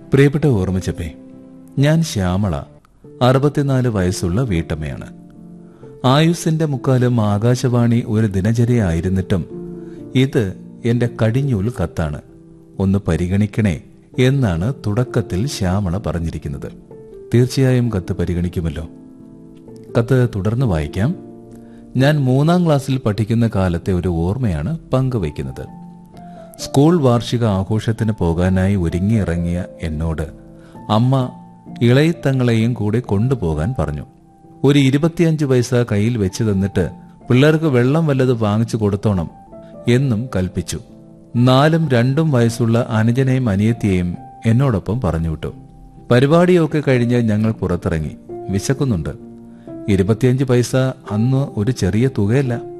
പ്രിയപ്പെട്ട ഓർമ്മച്ചപ്പേ ഞാൻ ശ്യാമള അറുപത്തിനാല് വയസ്സുള്ള വീട്ടമ്മയാണ് ആയുസിന്റെ മുക്കാലും ആകാശവാണി ഒരു ദിനചര്യയായിരുന്നിട്ടും ഇത് എന്റെ കടിഞ്ഞൂൽ കത്താണ് ഒന്ന് പരിഗണിക്കണേ എന്നാണ് തുടക്കത്തിൽ ശ്യാമള പറഞ്ഞിരിക്കുന്നത് തീർച്ചയായും കത്ത് പരിഗണിക്കുമല്ലോ കത്ത് തുടർന്ന് വായിക്കാം ഞാൻ മൂന്നാം ക്ലാസ്സിൽ പഠിക്കുന്ന കാലത്തെ ഒരു ഓർമ്മയാണ് പങ്കുവയ്ക്കുന്നത് സ്കൂൾ വാർഷിക ആഘോഷത്തിന് പോകാനായി ഒരുങ്ങിയിറങ്ങിയ എന്നോട് അമ്മ ഇളയത്തങ്ങളെയും കൂടെ കൊണ്ടുപോകാൻ പറഞ്ഞു ഒരു ഇരുപത്തിയഞ്ച് പൈസ കയ്യിൽ വെച്ച് തന്നിട്ട് പിള്ളേർക്ക് വെള്ളം വല്ലത് വാങ്ങിച്ചു കൊടുത്തോണം എന്നും കൽപ്പിച്ചു നാലും രണ്ടും വയസ്സുള്ള അനുജനെയും അനിയത്തിയെയും എന്നോടൊപ്പം പറഞ്ഞുവിട്ടു പരിപാടിയൊക്കെ കഴിഞ്ഞ് ഞങ്ങൾ പുറത്തിറങ്ങി വിശക്കുന്നുണ്ട് ഇരുപത്തിയഞ്ച് പൈസ അന്ന് ഒരു ചെറിയ തുകയല്ല